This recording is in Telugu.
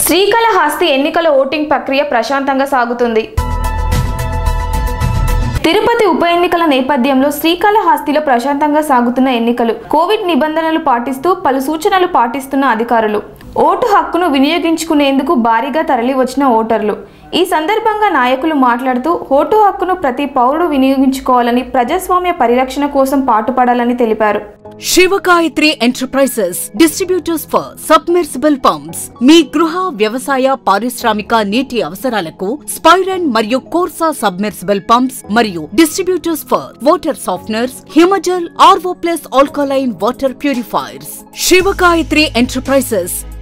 శ్రీకాళహస్తి ఎన్నికల ఓటింగ్ ప్రక్రియ ప్రశాంతంగా సాగుతుంది తిరుపతి ఉప ఎన్నికల నేపథ్యంలో శ్రీకాళహస్తిలో ప్రశాంతంగా సాగుతున్న ఎన్నికలు కోవిడ్ నిబంధనలు పాటిస్తూ పలు సూచనలు పాటిస్తున్న అధికారులు ఓటు హక్కును వినియోగించుకునేందుకు భారీగా తరలివచ్చిన ఓటర్లు ఈ సందర్భంగా నాయకులు మాట్లాడుతూ ఓటు హక్కును ప్రతి పౌరుడు వినియోగించుకోవాలని ప్రజాస్వామ్య పరిరక్షణ కోసం పాటుపడాలని తెలిపారు Sivagayatri enterprises distributors for submersible pumps మీ గృహ వ్యవసాయ పారిశ్రామిక నీటి అవసరాలకు స్పైరన్ మరియు కోర్సా సబ్మెర్సిబుల్ పంప్స్ మరియు distributors for water softeners Himajal RO plus alkaline water purifiers Sivagayatri enterprises